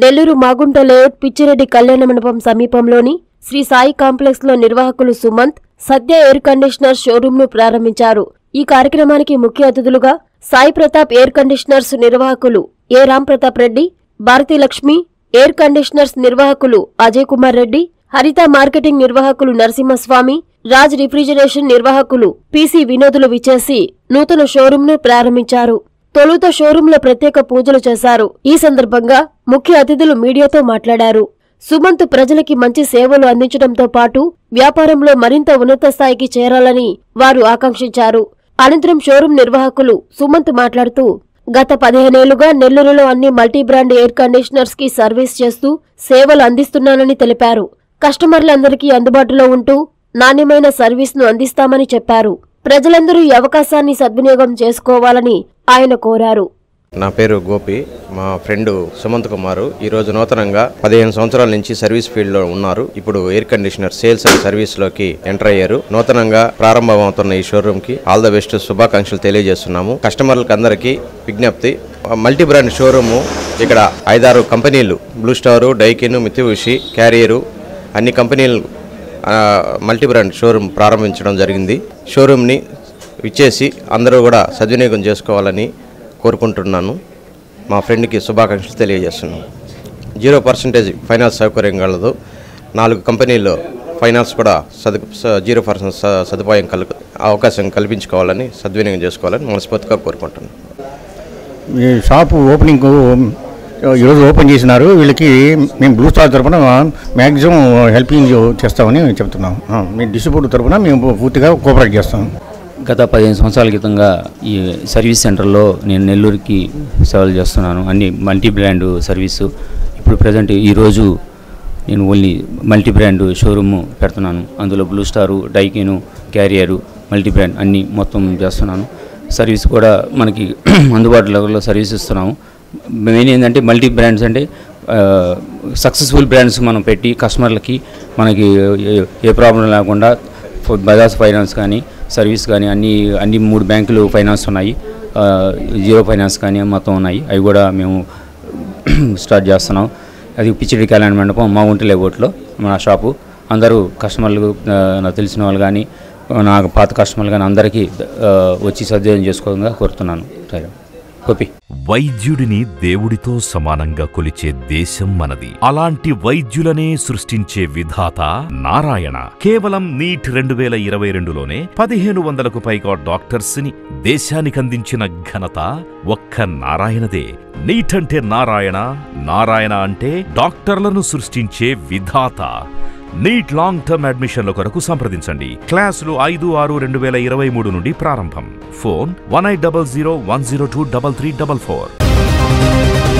Nellore Magunta layout Pichireddy కళ్యాణ మండపం సమీపంలోని శ్రీ సాయి కాంప్లెక్స్ లో నిర్వాహకులు సుమంత్ సద్య ఎయిర్ కండిషనర్ షోరూమ్ ను ప్రారంభించారు ఈ కార్యక్రమానికి ముఖ్య అతిథులుగా సాయి ప్రతాప్ ఎయిర్ కండిషనర్స్ నిర్వాహకులు A Ram Pratap Reddy Bharathi Lakshmi air conditioners నిర్వాహకులు అజయ్ కుమార్ రెడ్డి హరిత మార్కెటింగ్ నిర్వాహకులు నరసింహస్వామి రాజ్ రిఫ్రిజిరేషన్ నిర్వాహకులు పిసి వినోదులు విచేసి నూతన షోరూమ్ ను ప్రారంభించారు తొలుత షోరూంలో ప్రత్యేక పూజలు చేశారు ఈ సందర్భంగా ముఖ్య అతిథులు మీడియాతో మాట్లాడారు సుమంత్ ప్రజలకి మంచి సేవలు అందించడంతో పాటు వ్యాపారంలో మరింత ఉన్నత స్థాయికి చేరాలని వారు ఆకాంక్షించారు అనంతరం షోరూం నిర్వాహకులు సుమంత్ మాట్లాడుతూ గత పదిహేనేళ్లుగా నెల్లూరులో అన్ని మల్టీ బ్రాండ్ ఎయిర్ కండిషనర్స్ కి సర్వీస్ చేస్తూ సేవలు అందిస్తున్నానని తెలిపారు కస్టమర్లందరికీ అందుబాటులో ఉంటూ నాణ్యమైన సర్వీస్ను అందిస్తామని చెప్పారు ప్రజలందరూ ఈ అవకాశాన్ని సద్వినియోగం చేసుకోవాలని ఆయన కోరారు నా పేరు గోపి మా ఫ్రెండ్ సుమంత్ కుమార్ ఈ రోజు నూతనంగా పదిహేను సంవత్సరాల నుంచి సర్వీస్ ఫీల్డ్ లో ఉన్నారు ఇప్పుడు air conditioner sales and service లోకి ఎంటర్ అయ్యారు నూతనంగా ప్రారంభమవుతున్న ఈ షోరూమ్ కి ఆల్ ద బెస్ట్ శుభాకాంక్షలు తెలియజేస్తున్నాము కస్టమర్లకు అందరికీ విజ్ఞప్తి మల్టీ బ్రాండ్ షోరూము ఇక్కడ ఐదారు కంపెనీలు Blue Star Daikin Mitsubishi Carrier అన్ని కంపెనీలు ఆ, మల్టీ బ్రాండ్ షోరూమ్ ప్రారంభించడం జరిగింది షోరూమ్ని ఇచ్చేసి అందరూ కూడా సద్వినియోగం చేసుకోవాలని కోరుకుంటున్నాను మా ఫ్రెండ్కి శుభాకాంక్షలు తెలియజేస్తున్నాను జీరో పర్సెంటేజ్ ఫైనాన్స్ సౌకర్యం కలదు నాలుగు కంపెనీల్లో ఫైనాన్స్ కూడా సదు స- జీరో పర్సెంట్ స- సదుపాయం కల్ అవకాశం కల్పించుకోవాలని సద్వినియోగం చేసుకోవాలని మనస్ఫూర్తిగా కోరుకుంటున్నాను ఈ షాపు ఓపెనింగ్ ఈరోజు ఓపెన్ చేసినారు వీళ్ళకి మేము బ్లూ స్టార్ తరఫున మ్యాక్సిమం హెల్పింగ్ చేస్తామని చెప్తున్నాం ఆ, మీ డిస్ట్రిబ్యూటర్ తరఫున మేము పూర్తిగా కోఆపరేట్ చేస్తాం గత పదిహేను సంవత్సరాల క్రితంగా ఈ సర్వీస్ సెంటర్లో నేను నెల్లూరుకి సేవలు చేస్తున్నాను అన్ని మల్టీ బ్రాండ్ సర్వీసు ఇప్పుడు ప్రజెంట్ ఈరోజు నేను ఓన్లీ మల్టీ బ్రాండ్ షోరూమ్ పెడుతున్నాను అందులో Blue Star Daikin Carrier multi brand అన్నీ మొత్తం చేస్తున్నాను సర్వీస్ కూడా మనకి అందుబాటులో సర్వీస్ ఇస్తున్నాము మెయిన్ ఏంటంటే మల్టీ బ్రాండ్స్ అంటే సక్సెస్ఫుల్ బ్రాండ్స్ మనం పెట్టి కస్టమర్లకి మనకి ఏ- ఏ ప్రాబ్లం లేకుండా ఫ- బజాజ్ ఫైనాన్స్ కానీ సర్వీస్ కానీ అన్ని అన్ని మూడు బ్యాంకులు ఫైనాన్స్ ఉన్నాయి ఆ, జీరో ఫైనాన్స్ కానీ మొత్తం ఉన్నాయి అవి కూడా మేము స్టార్ట్ చేస్తున్నాం అది పిచ్చిడి కళ్యాణ మండపం మా ఒంటి లేఅవుట్లో మన షాపు అందరూ కస్టమర్లు ఆ, నాకు తెలిసిన వాళ్ళు కానీ నాకు పాత కస్టమర్లు కానీ అందరికీ ఆ, వచ్చి సద్వినియోగం చేసుకోవాలని కోరుతున్నాను సరే గోపి వైద్యుడిని దేవుడితో సమానంగా కొలిచే దేశం మనది అలాంటి వైద్యులనే సృష్టించే విధాత నారాయణ కేవలం నీట్ రెండు వేల ఇరవై రెండులోనే పదిహేను వందలకు పైగా డాక్టర్స్ ని దేశానికందించిన ఘనత ఒక్క నారాయణదే నీట్ అంటే నారాయణ నారాయణ అంటే డాక్టర్లను సృష్టించే విధాత నీట్ లాంగ్ టర్మ్ అడ్మిషన్ల కొరకు సంప్రదించండి క్లాసులు ఐదు ఆరు రెండు వేల ఇరవై మూడు నుండి ప్రారంభం phone one eight double zero one zero two double three double four